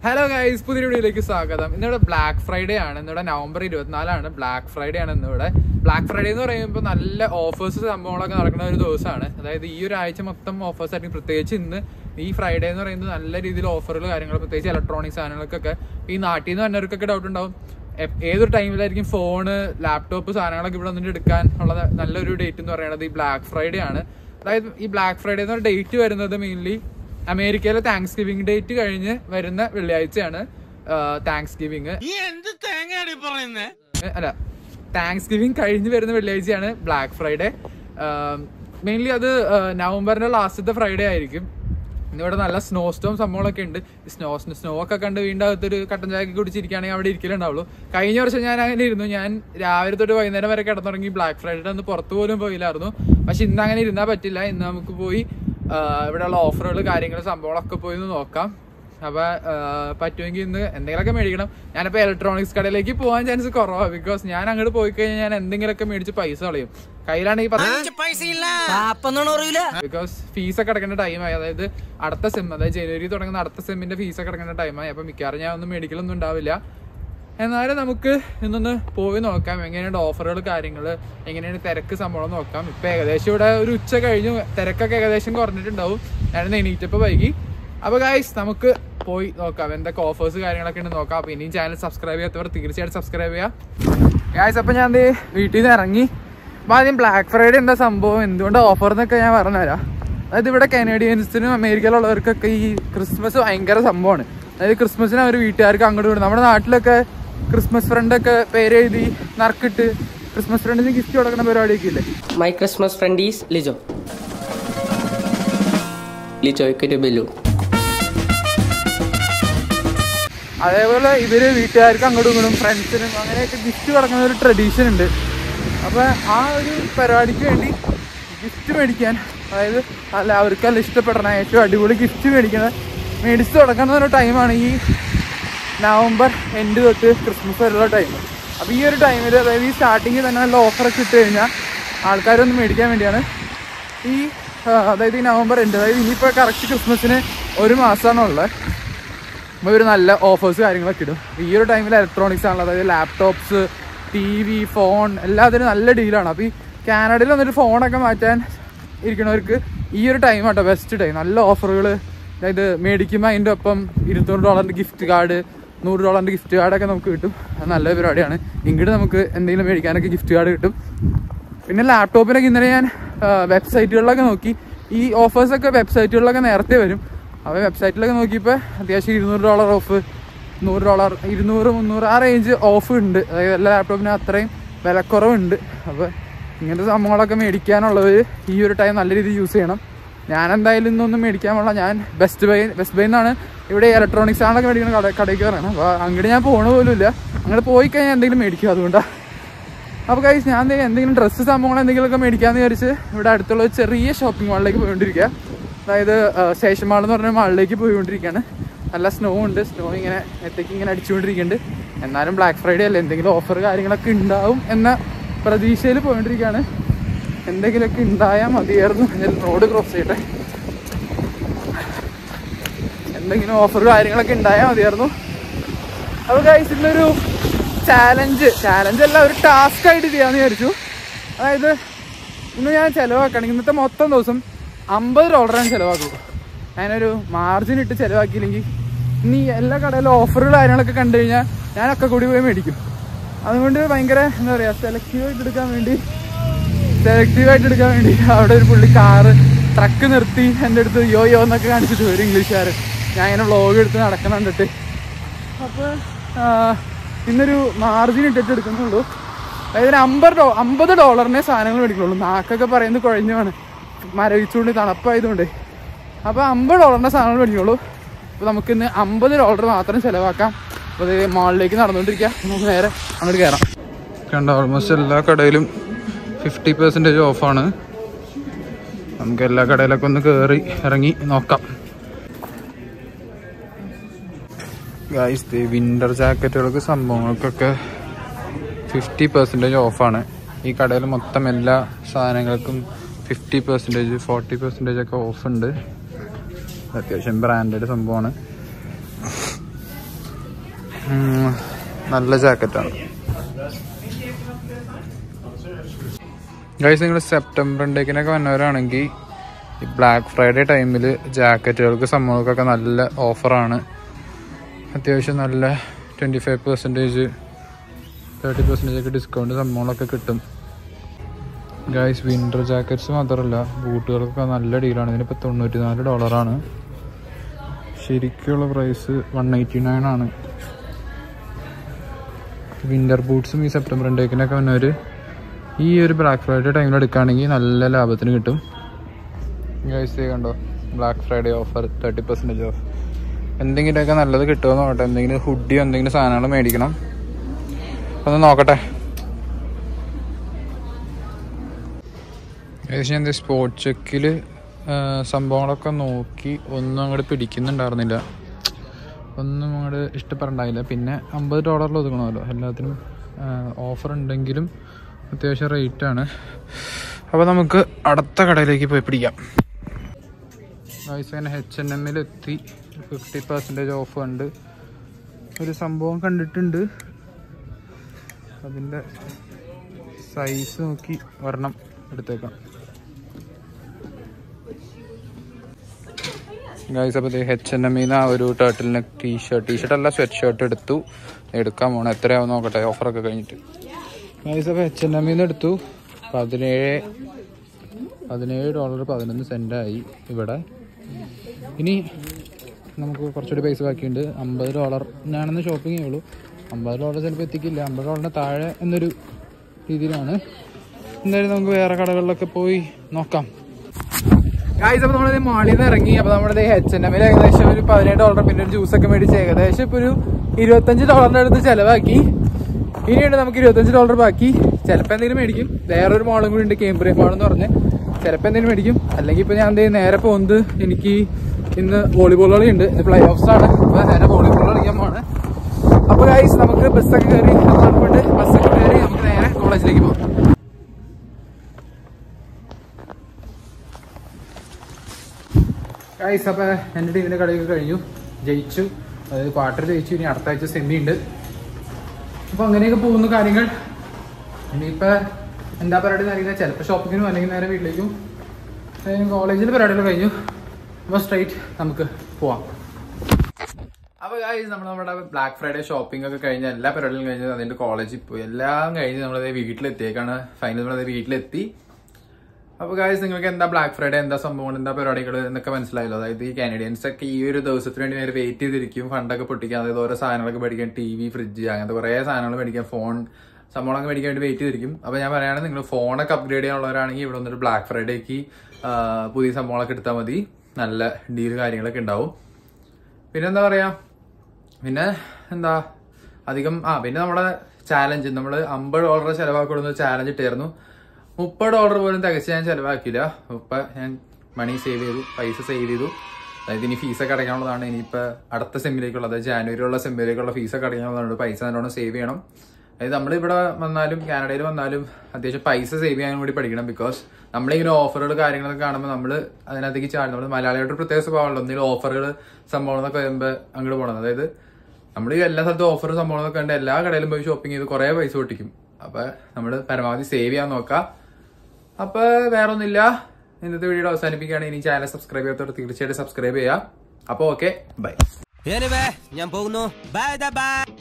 Hello guys പുതിയ വീഡിയോയിലേക്ക് സ്വാഗതം ഇന്നിവിടെ ബ്ലാക്ക് ഫ്രൈഡേ ആണ് ഇന്നിവിടെ നവംബർ ഇരുപത്തിനാലാണ് ബ്ലാക്ക് ഫ്രൈഡേ ആണ് ഇന്നിവിടെ ബ്ലാക്ക് ഫ്രൈഡേ എന്ന് പറയുമ്പോൾ നല്ല ഓഫേഴ്സ് സംഭവങ്ങളൊക്കെ നടക്കുന്ന ഒരു ദിവസമാണ് അതായത് ഈ ഒരു ആഴ്ച മൊത്തം ഓഫേഴ്സ് ആയിരിക്കും പ്രത്യേകിച്ച് ഇന്ന് ഈ ഫ്രൈഡേ എന്ന് പറയുന്നത് നല്ല രീതിയിൽ ഓഫറുകൾ കാര്യങ്ങൾ പ്രത്യേകിച്ച് ഇലക്ട്രോണിക് സാധനങ്ങൾക്കൊക്കെ ഈ നാട്ടിൽ നിന്ന് വന്നവർക്കൊക്കെ ഡൗട്ട് ഉണ്ടാവും എപ്- ഏതൊരു ടൈമിലായിരിക്കും ഫോണ് ലാപ്ടോപ്പ് സാധനങ്ങളൊക്കെ ഇവിടെ വന്നിട്ട് എടുക്കാൻ ഉള്ള നല്ലൊരു ഡേറ്റ് എന്ന് പറയുന്നത് ഈ ബ്ലാക്ക് ഫ്രൈഡേ ആണ് അതായത് ഈ ബ്ലാക്ക് ഫ്രൈഡേ എന്ന് പറഞ്ഞ ഡേറ്റ് വരുന്നത് മെയിൻലി അമേരിക്കയിലെ താങ്ക്സ് ഗിവിംഗ് ഡേറ്റ് കഴിഞ്ഞ് വരുന്ന വെള്ളിയാഴ്ചയാണ് താങ്ക്സ് ഗിവിംഗ് നീ എന്ത് തേങ്ങയാണ് ഈ പറയുന്നത് അല്ല താങ്ക്സ് ഗിവിംഗ് കഴിഞ്ഞ് വരുന്ന വെള്ളിയാഴ്ചയാണ് ബ്ലാക്ക് ഫ്രൈഡേ മെയിൻലി അത് ആ, നവംബറിന്റെ ലാസ്റ്റത്തെ ഫ്രൈഡേ ആയിരിക്കും ഇന്നിവിടെ നല്ല സ്നോ സ്റ്റോം സംഭവങ്ങളൊക്കെ ഉണ്ട് സ്നോ സ്നോ ഒക്കെ കണ്ട് വീണ്ടും അകത്തൊരു കട്ടൻ ചായ കുടിച്ചിരിക്കുകയാണെങ്കിൽ അവിടെ ഇരിക്കലുണ്ടാവുള്ളൂ കഴിഞ്ഞ വർഷം ഞാൻ അങ്ങനെ ഇരുന്നു ഞാൻ രാവിലെ തൊട്ട് വൈകുന്നേരം വരെ കിടന്നുറങ്ങി ബ്ലാക്ക് ഫ്രൈഡേ ഒന്ന് പുറത്തു പോലും പോയില്ലായിരുന്നു പക്ഷെ ഇന്ന് അങ്ങനെ ഇരുന്നാൽ പറ്റില്ല ഇന്ന് നമുക്ക് പോയി ആ, ഇവിടെയുള്ള ഓഫറുകൾ കാര്യങ്ങൾ സംഭവങ്ങളൊക്കെ പോയി ഒന്ന് നോക്കാം അപ്പൊ ആ, പറ്റുമെങ്കിൽ ഇന്ന് എന്തെങ്കിലുമൊക്കെ മേടിക്കണം ഞാനിപ്പോ ഇലക്ട്രോണിക്സ് കടയിലേക്ക് പോകാൻ ചാൻസ് കുറവാണ് ബിക്കോസ് ഞാൻ അങ്ങോട്ട് പോയി കഴിഞ്ഞാൽ ഞാൻ എന്തെങ്കിലുമൊക്കെ മേടിച്ച് പൈസ കളയും കയ്യിലാണെങ്കിൽ പത്ത് പൈസ ഇല്ല പാപ്പൊന്നും അറിയില്ല ബിക്കോസ് ഫീസ് ഒക്കെ അടക്കേണ്ട ടൈമായി അതായത് അടുത്ത സെം അതായത് ജനുവരി തുടങ്ങുന്ന അടുത്ത സെമ്മിന്റെ ഫീസ് ഒക്കെ അടക്കേണ്ട ടൈമായി അപ്പൊ മിക്കവാറും ഞാൻ ഒന്നും മേടിക്കലൊന്നും ഉണ്ടാവില്ല എന്നാലും നമുക്ക് ഇന്നൊന്ന് പോയി നോക്കാം എങ്ങനെയുണ്ട് ഓഫറുകൾ കാര്യങ്ങൾ എങ്ങനെയാണ് തിരക്ക് സംഭവം നോക്കാം ഇപ്പൊ ഏകദേശം ഇവിടെ ഒരു ഉച്ച കഴിഞ്ഞു തിരക്കൊക്കെ ഏകദേശം കുറഞ്ഞിട്ടുണ്ടാവും ഞാനിന്ന് എണീറ്റപ്പോ വൈകി അപ്പൊ ഗായ്സ് നമുക്ക് പോയി നോക്കാം എന്തൊക്കെ ഓഫേഴ്സ് കാര്യങ്ങളൊക്കെ ഉണ്ട് നോക്കാം അപ്പൊ ഇനിയും ചാനൽ സബ്സ്ക്രൈബ് ചെയ്യാത്തവർ തീർച്ചയായിട്ടും സബ്സ്ക്രൈബ് ചെയ്യാം ഗായ്സ് അപ്പൊ ഞാൻ ദേ വീട്ടിൽ നിന്ന് ഇറങ്ങി അപ്പൊ ആദ്യം ബ്ലാക്ക് ഫ്രൈഡേ എന്താ സംഭവം എന്തുകൊണ്ട് ഓഫർ എന്നൊക്കെ ഞാൻ പറഞ്ഞുതരാം അതായത് ഇവിടെ കനേഡിയൻസിനും അമേരിക്കയിലുള്ളവർക്കൊക്കെ ഈ ക്രിസ്മസ് ഭയങ്കര സംഭവമാണ് അതായത് ക്രിസ്മസിന് അവർ വീട്ടുകാർക്ക് അങ്ങോട്ട് വിടും നമ്മുടെ നാട്ടിലൊക്കെ ക്രിസ്മസ് ഫ്രണ്ടൊക്കെ പേര് എഴുതി നറുക്കിട്ട് ക്രിസ്മസ് ഫ്രണ്ടിന് ഗിഫ്റ്റ് കൊടുക്കുന്ന പരിപാടിയൊക്കെ ഇല്ലേ My Christmas friend is Lijo. Lijoയ്ക്കൊരു ബലൂൺ അതേപോലെ ഇവര് വീട്ടുകാർക്ക് അങ്ങോട്ടും ഇങ്ങോട്ടും ഫ്രണ്ട്സിനും അങ്ങനെയൊക്കെ ഗിഫ്റ്റ് കൊടുക്കുന്ന ഒരു ട്രഡീഷൻ ഉണ്ട് അപ്പൊ ആ ഒരു പരിപാടിക്ക് വേണ്ടി ഗിഫ്റ്റ് മേടിക്കാൻ അതായത് അല്ല അവർക്കെല്ലാം ഇഷ്ടപ്പെടണം ഏറ്റവും അടിപൊളി ഗിഫ്റ്റ് മേടിക്കണ മേടിച്ച് തുടങ്ങുന്ന ഒരു ടൈമാണ് ഈ നവംബർ എൻഡ് തൊട്ട് ക്രിസ്മസ് വരെയുള്ള ടൈം അപ്പോൾ ഈ ഒരു ടൈമിൽ അതായത് ഈ സ്റ്റാർട്ടിങ്ങിൽ തന്നെ നല്ല ഓഫറൊക്കെ ഇട്ട് കഴിഞ്ഞാൽ ആൾക്കാരൊന്ന് മേടിക്കാൻ വേണ്ടിയാണ് ഈ ആ, അതായത് ഈ നവംബർ എൻഡ് അതായത് ഇനിയിപ്പോൾ കറക്റ്റ് ക്രിസ്മസിന് ഒരു മാസമാണുള്ളത് അപ്പോൾ ഒരു നല്ല ഓഫേഴ്സ് കാര്യങ്ങളൊക്കെ ഇടും ഈ ഒരു ടൈമിൽ ഇലക്ട്രോണിക്സ് ആണല്ലോ അതായത് ലാപ്ടോപ്സ് ടി വി ഫോൺ എല്ലാത്തിനും നല്ല ഡീലാണ് അപ്പോൾ ഈ കാനഡയിൽ വന്നിട്ട് ഫോണൊക്കെ മാറ്റാൻ ഇരിക്കണവർക്ക് ഈ ഒരു ടൈം ആട്ടോ ബെസ്റ്റ് ടൈം നല്ല ഓഫറുകൾ അതായത് മേടിക്കുമ്പോൾ അതിൻ്റെ ഒപ്പം ഇരുന്നൂറ് ഡോളറിൻ്റെ ഗിഫ്റ്റ് കാർഡ് നൂറ് ഡോളറിൻ്റെ ഗിഫ്റ്റ് കാർഡൊക്കെ നമുക്ക് കിട്ടും അത് നല്ല പരിപാടിയാണ് ഇങ്ങോട്ട് നമുക്ക് എന്തെങ്കിലും മേടിക്കാനൊക്കെ ഗിഫ്റ്റ് കാർഡ് കിട്ടും പിന്നെ ലാപ്ടോപ്പിനൊക്കെ ഇന്നലെ ഞാൻ വെബ്സൈറ്റുകളിലൊക്കെ നോക്കി ഈ ഓഫേഴ്സൊക്കെ വെബ്സൈറ്റുകളിലൊക്കെ നേരത്തെ വരും അപ്പോൾ വെബ്സൈറ്റിലൊക്കെ നോക്കിയപ്പോൾ അത്യാവശ്യം ഇരുന്നൂറ് ഡോളർ ഓഫ് നൂറ് ഡോളർ ഇരുന്നൂറ് മുന്നൂറ് ആ റേഞ്ച് ഓഫ് ഉണ്ട് അതായത് എല്ലാ ലാപ്ടോപ്പിനും അത്രയും വിലക്കുറവുണ്ട് അപ്പോൾ ഇങ്ങനത്തെ സംഭവങ്ങളൊക്കെ മേടിക്കാനുള്ളവർ ഈ ഒരു ടൈം നല്ല രീതിയിൽ യൂസ് ചെയ്യണം ഞാൻ എന്തായാലും ഇന്നൊന്നും മേടിക്കാൻ പാടില്ല ഞാൻ ബെസ്റ്റ് ബൈ ബെസ്റ്റ് ബൈ എന്നാണ് ഇവിടെ ഇലക്ട്രോണിക്സ് സാധനങ്ങളൊക്കെ മേടിക്കുന്ന കട കടയ്ക്ക് പറയണം അപ്പോൾ അങ്ങോട്ട് ഞാൻ പോകണ പോലും ഇല്ല അങ്ങോട്ട് പോയി കഴിഞ്ഞാൽ എന്തെങ്കിലും മേടിക്കും അതുകൊണ്ടാണ് അപ്പോൾ കൈസ് ഞാൻ ദേ എന്തെങ്കിലും ഡ്രസ്സ് സംഭവങ്ങൾ എന്തെങ്കിലുമൊക്കെ മേടിക്കാമെന്ന് വിചാരിച്ച് ഇവിടെ അടുത്തുള്ള ഒരു ചെറിയ ഷോപ്പിംഗ് മാളിലേക്ക് പോയിക്കൊണ്ടിരിക്കുക അതായത് സ്റ്റേഷൻ മാൾ എന്ന് പറഞ്ഞ മാളിലേക്ക് പോയിക്കൊണ്ടിരിക്കുകയാണ് നല്ല സ്നോ ഉണ്ട് സ്നോ ഇങ്ങനെ എത്തേക്ക് ഇങ്ങനെ അടിച്ചുകൊണ്ടിരിക്കുന്നുണ്ട് എന്നാലും ബ്ലാക്ക് ഫ്രൈഡേ അല്ലേ എന്തെങ്കിലും ഓഫർ കാര്യങ്ങളൊക്കെ ഉണ്ടാവും എന്ന പ്രതീക്ഷയിൽ പോയിക്കൊണ്ടിരിക്കുകയാണ് എന്തെങ്കിലുമൊക്കെ ഉണ്ടായാൽ മതിയായിരുന്നു ഞാൻ റോഡ് ക്രോസ് ചെയ്യട്ടെ എന്തെങ്കിലും ഓഫർ കാര്യങ്ങളൊക്കെ ഉണ്ടായാൽ മതിയായിരുന്നു അപ്പോൾ ഗൈസ് ഇന്നൊരു ചാലഞ്ച് ചാലഞ്ച് അല്ല ഒരു ടാസ്ക് ആയിട്ട് ചെയ്യാന്ന് വിചാരിച്ചു അതായത് ഇന്ന് ഞാൻ ചിലവാക്കണം ഇന്നത്തെ മൊത്തം ദിവസം അമ്പത് ഡോളർ ഞാൻ ചിലവാക്കുള്ളൂ ഞാനൊരു മാർജിൻ ഇട്ട് ചിലവാക്കിയില്ലെങ്കിൽ ഇനി എല്ലാ കടയിലും ഓഫറുകൾ കാര്യങ്ങളൊക്കെ കണ്ടു കഴിഞ്ഞാൽ ഞാനൊക്കെ കൂടി പോയി മേടിക്കും അതുകൊണ്ട് ഭയങ്കര എന്താ പറയുക സെലക്റ്റീവായിട്ട് എടുക്കാൻ വേണ്ടി സെലക്റ്റീവായിട്ട് എടുക്കാൻ വേണ്ടി അവിടെ ഒരു പുള്ളി കാറ് ട്രക്ക് നിർത്തി എൻ്റെ അടുത്ത് യോ യോ എന്നൊക്കെ കാണിച്ചിട്ട് വരും ഇംഗ്ലീഷുകാർ ഞാൻ ഇങ്ങനെ വ്ളോഗ് എടുത്ത് നടക്കണം കണ്ടിട്ട് അപ്പോൾ ഇന്നൊരു മാർജിൻ ഇട്ടിട്ട് എടുക്കുന്നുള്ളൂ അതായത് ഒരു അമ്പത് ഡോ അമ്പത് ഡോളറിനെ സാധനങ്ങൾ മേടിക്കുള്ളൂ നാക്കൊക്കെ പറയുന്നത് കുഴഞ്ഞാണ് മരവിച്ചുകൊണ്ട് തണുപ്പായതുകൊണ്ട് അപ്പോൾ അമ്പത് ഡോളറിൻ്റെ സാധനങ്ങൾ മേടിക്കുള്ളൂ അപ്പോൾ നമുക്ക് ഇന്ന് അമ്പത് ഡോളർ മാത്രം ചിലവാക്കാം അപ്പോൾ അത് മാളിലേക്ക് നടന്നുകൊണ്ടിരിക്കുക നമുക്ക് നേരെ അങ്ങോട്ട് കയറാം കണ്ട ഓൾമോസ്റ്റ് എല്ലാ കടയിലും ഫിഫ്റ്റി പെർസെൻറ്റേജ് ഓഫാണ് നമുക്ക് എല്ലാ കടയിലൊക്കെ ഒന്ന് കയറി ഇറങ്ങി നോക്കാം ഗായ്സ് വിന്റർ ജാക്കറ്റുകൾക്ക് സംഭവങ്ങൾക്കൊക്കെ ഫിഫ്റ്റി പെർസെൻറ്റേജ് ഓഫാണ് ഈ കടയിൽ മൊത്തം എല്ലാ സാധനങ്ങൾക്കും ഫിഫ്റ്റി പെർസെൻറ്റേജ് ഫോർട്ടി പെർസെൻറ്റേജ് ഒക്കെ ഓഫ് ഉണ്ട് അത്യാവശ്യം ബ്രാൻഡഡ് സംഭവമാണ് ഉം, നല്ല ജാക്കറ്റാണ് ഗൈസ് നിങ്ങൾ സെപ്റ്റംബർ ഇൻടേക്കിനൊക്കെ വന്നവരാണെങ്കിൽ ഈ ബ്ലാക്ക് ഫ്രൈഡേ ടൈമിൽ ജാക്കറ്റുകൾക്ക് സംഭവങ്ങൾക്കൊക്കെ നല്ല ഓഫറാണ് അത്യാവശ്യം നല്ല twenty five percentage thirty percentage ഒക്കെ ഡിസ്കൗണ്ട് സംഭവങ്ങളൊക്കെ കിട്ടും ഗൈസ് വിൻ്റർ ജാക്കറ്റ്സ് മാത്രമല്ല ബൂട്ടുകൾക്കൊക്കെ നല്ല ഡീലാണ് ഇതിനിപ്പോൾ തൊണ്ണൂറ്റി നാല് ഡോളറാണ് ശരിക്കുള്ള പ്രൈസ് വൺ എയ്റ്റി നയൻ ആണ് വിൻ്റർ ബൂട്ട്സും ഈ സെപ്റ്റംബർ ഇൻടേക്കിനൊക്കെ വന്നവർ ഈ ഒരു ബ്ലാക്ക് ഫ്രൈഡേ ടൈമിൽ എടുക്കുകയാണെങ്കിൽ നല്ല ലാഭത്തിന് കിട്ടും ഗൈസ് കണ്ടോ black Friday offer thirty percentage off എന്തെങ്കിലുമൊക്കെ നല്ലത് കിട്ടുമോ നോക്കട്ടെ എന്തെങ്കിലും ഹുഡിയോ എന്തെങ്കിലും സാധനങ്ങൾ മേടിക്കണം ഒന്ന് നോക്കട്ടെ ഏകദേശം ഞാൻ സ്പോർട്ട് ചെക്കിൽ സംഭവങ്ങളൊക്കെ നോക്കി ഒന്നും അങ്ങോട്ട് പിടിക്കുന്നുണ്ടായിരുന്നില്ല ഒന്നും അങ്ങോട്ട് ഇഷ്ടപ്പെടണ്ടായില്ല പിന്നെ അമ്പത് ഡോളറിൽ ഒതുക്കണമല്ലോ എല്ലാത്തിനും ഓഫർ ഉണ്ടെങ്കിലും അത്യാവശ്യം റേറ്റാണ് അപ്പോൾ നമുക്ക് അടുത്ത കടയിലേക്ക് പോയി പിടിക്കാം വയസ്സേന എച്ച് എൻ എമ്മിൽ എത്തി ഫിഫ്റ്റി പെർസെൻറ്റേജ് ഓഫ് ഉണ്ട് ഒരു സംഭവം കണ്ടിട്ടുണ്ട് അതിൻ്റെ സൈസ് നോക്കി ഒരെണ്ണം എടുത്തേക്കാം ഗൈസ് അപ്പോൾ എച്ച് എൻ എമ്മിൽ നിന്ന് ആ ഒരു ടേർട്ടിലിന് ടീ ഷർട്ട് ടീ ഷർട്ട് അല്ല സ്വെറ്റ് ഷർട്ട് എടുത്തു എടുക്കാൻ പോകണം എത്രയാവും നോക്കട്ടെ ഓഫറൊക്കെ കഴിഞ്ഞിട്ട് ഗൈസ് അപ്പോൾ എച്ച് എൻ എമ്മിൽ നിന്ന് എടുത്തു പതിനേഴ് പതിനേഴ് ഡോളർ പതിനൊന്ന് സെൻറ്റായി ഇവിടെ ഇനി നമുക്ക് കുറച്ചുകൂടി പൈസ ബാക്കിയുണ്ട് അമ്പത് ഡോളർ ഞാനൊന്ന് ഷോപ്പിംഗ് ചെയ്യുള്ളൂ അമ്പത് ഡോളർ ചിലപ്പോൾ എത്തിക്കില്ല അമ്പത് ഡോളറിന് താഴെ എന്നൊരു രീതിയിലാണ് എന്തായാലും നമുക്ക് വേറെ കടകളിലൊക്കെ പോയി നോക്കാം ഗായ്സ് അപ്പോൾ നമ്മളിത് മാളിൽ നിന്ന് ഇറങ്ങി അപ്പോൾ നമ്മുടെ എച്ച് എൻ എമ്മിൽ ഏകദേശം ഒരു പതിനേഴ് ഡോളർ പിന്നെ ഒരു ജ്യൂസൊക്കെ മേടിച്ച് ഏകദേശം ഇപ്പോൾ ഒരു ഇരുപത്തഞ്ച് ഡോളറിൻ്റെ അടുത്ത് ചിലവാക്കി ഇനിയുണ്ട് നമുക്ക് ഇരുപത്തഞ്ച് ഡോളർ ബാക്കി ചിലപ്പോൾ എന്തെങ്കിലും മേടിക്കും വേറൊരു മോളും കൂടി ഉണ്ട് കേംബ്രിയൻ മോൾ എന്ന് പറഞ്ഞ് ചിലപ്പോൾ എന്തെങ്കിലും മേടിക്കും അല്ലെങ്കിൽ ഇപ്പോൾ ഞാൻ എന്ത് ചെയ്യും നേരെ പോകുന്നത് എനിക്ക് ഇന്ന് വോളിബോൾ കളി ഉണ്ട് ഇത് പ്ലേ ഓഫ്സ് ആണ് അപ്പോൾ നേരെ വോളിബോൾ കളിക്കാൻ പോവാണ് അപ്പോൾ ഗൈസ് നമുക്ക് ബസ്സൊക്കെ കയറി തണുപ്പുണ്ട് ബസ്സൊക്കെ കയറി നമുക്ക് നേരെ കോളേജിലേക്ക് പോകാം ഗൈസ് അപ്പോൾ എൻ്റെ ടീമിൻ്റെ കളിയൊക്കെ കഴിഞ്ഞു ജയിച്ചു അതായത് ക്വാർട്ടർ ജയിച്ചു ഇനി അടുത്ത ആഴ്ച സെമി ഉണ്ട് അപ്പോൾ അങ്ങനെയൊക്കെ പോകുന്ന കാര്യങ്ങൾ ഇനിയിപ്പോൾ എന്താ പരിപാടി അറിയില്ല ചിലപ്പോൾ ഷോപ്പിങ്ങിനും അല്ലെങ്കിൽ നേരെ വീട്ടിലേക്കും കോളേജിൽ പരിപാടികൾ കഴിഞ്ഞു അപ്പോൾ സ്ട്രൈറ്റ് നമുക്ക് പോവാം അപ്പോൾ ഗായ്സ് നമ്മൾ നമ്മുടെ ബ്ലാക്ക് ഫ്രൈഡേ ഷോപ്പിംഗ് ഒക്കെ കഴിഞ്ഞ എല്ലാ പരിപാടികളും കഴിഞ്ഞ് അതിൻ്റെ കോളേജിൽ പോയി എല്ലാം കഴിഞ്ഞ് നമ്മളത് വീട്ടിലെത്തിയേക്കാണ് ഫൈനൽ നമ്മളത് വീട്ടിലെത്തി അപ്പോൾ ഗായ്സ് നിങ്ങൾക്ക് എന്താ ബ്ലാക്ക് ഫ്രൈഡേ എന്താ സംഭവങ്ങൾ എന്താ പരിപാടികൾ എന്നൊക്കെ മനസ്സിലായല്ലോ അതായത് ഈ കാനഡിയൻസ് ഒക്കെ ഈ ഒരു ദിവസത്തിന് വേണ്ടി നേരെ വെയിറ്റ് ചെയ്തിരിക്കും ഫണ്ടൊക്കെ പൊട്ടിക്കാൻ അതായത് ഓരോ സാധനങ്ങളൊക്കെ മേടിക്കാൻ ടി വി ഫ്രിഡ്ജ് അങ്ങനത്തെ കുറേ സാധനങ്ങൾ മേടിക്കാൻ ഫോൺ സംഭവങ്ങളൊക്കെ മേടിക്കാൻ വേണ്ടി വെയിറ്റ് ചെയ്തിരിക്കും അപ്പോൾ ഞാൻ പറയുകയാണെങ്കിൽ നിങ്ങൾ ഫോണൊക്കെ അപ്ഗ്രേഡ് ചെയ്യാനുള്ളവരാണെങ്കിൽ ഇവിടെ വന്നിട്ട് ബ്ലാക്ക് ഫ്രൈഡേക്ക് പുതിയ സംഭവങ്ങളൊക്കെ എടുത്താൽ മതി നല്ല ഡീൽ കാര്യങ്ങളൊക്കെ ഉണ്ടാവും പിന്നെന്താ പറയാ പിന്നെ എന്താ അധികം ആ പിന്നെ നമ്മുടെ ചാലഞ്ച് നമ്മൾ അമ്പത് ഡോളർ ചെലവാക്കുന്ന ചാലഞ്ച് ഇട്ടായിരുന്നു മുപ്പത് ഡോളർ പോലും തികച്ച് ഞാൻ ചെലവാക്കിയില്ല ഇപ്പം ഞാൻ മണി സേവ് ചെയ്തു പൈസ സേവ് ചെയ്തു അതായത് ഇനി ഫീസൊക്കെ അടയ്ക്കാനുള്ളതാണ് ഇനിയിപ്പോൾ അടുത്ത സെമ്മിലേക്കുള്ള അതായത് ജാനുവരിയുള്ള സെമ്മിലേക്കുള്ള ഫീസൊക്കെ അടയ്ക്കാനുള്ളതാണ് പൈസ നല്ലോണം സേവ് ചെയ്യണം അതായത് നമ്മളിവിടെ വന്നാലും കാനഡയിൽ വന്നാലും അത്യാവശ്യം പൈസ സേവ് ചെയ്യാനും കൂടി പഠിക്കണം ബിക്കോസ് നമ്മളിങ്ങനെ ഓഫറുകൾ കാര്യങ്ങളൊക്കെ കാണുമ്പോൾ നമ്മൾ അതിനകത്തേക്ക് ചാടും നമ്മൾ മലയാളികളുടെ ഒരു പ്രത്യേക സ്വഭാവമുള്ളൂ എന്തെങ്കിലും ഓഫറുകൾ സംഭവങ്ങളൊക്കെ വരുമ്പോൾ അങ്ങോട്ട് പോകണം അതായത് നമ്മൾ ഈ എല്ലാ സ്ഥലത്തും ഓഫർ സംഭവങ്ങളൊക്കെ ഉണ്ട് എല്ലാ കടയിലും പോയി ഷോപ്പിംഗ് ചെയ്ത് കുറേ പൈസ പൊട്ടിക്കും അപ്പൊ നമ്മൾ പരമാവധി സേവ് ചെയ്യാൻ നോക്കാം അപ്പൊ വേറെ ഒന്നുമില്ല ഇന്നത്തെ വീഡിയോ അവസാനിപ്പിക്കുകയാണ് ഇനി ചാനൽ സബ്സ്ക്രൈബ് ചെയ്യാത്തവർ തീർച്ചയായിട്ടും സബ്സ്ക്രൈബ് ചെയ്യാം അപ്പോൾ ഓക്കെ ബൈ ഞാൻ പോകുന്നു ബൈ ബൈ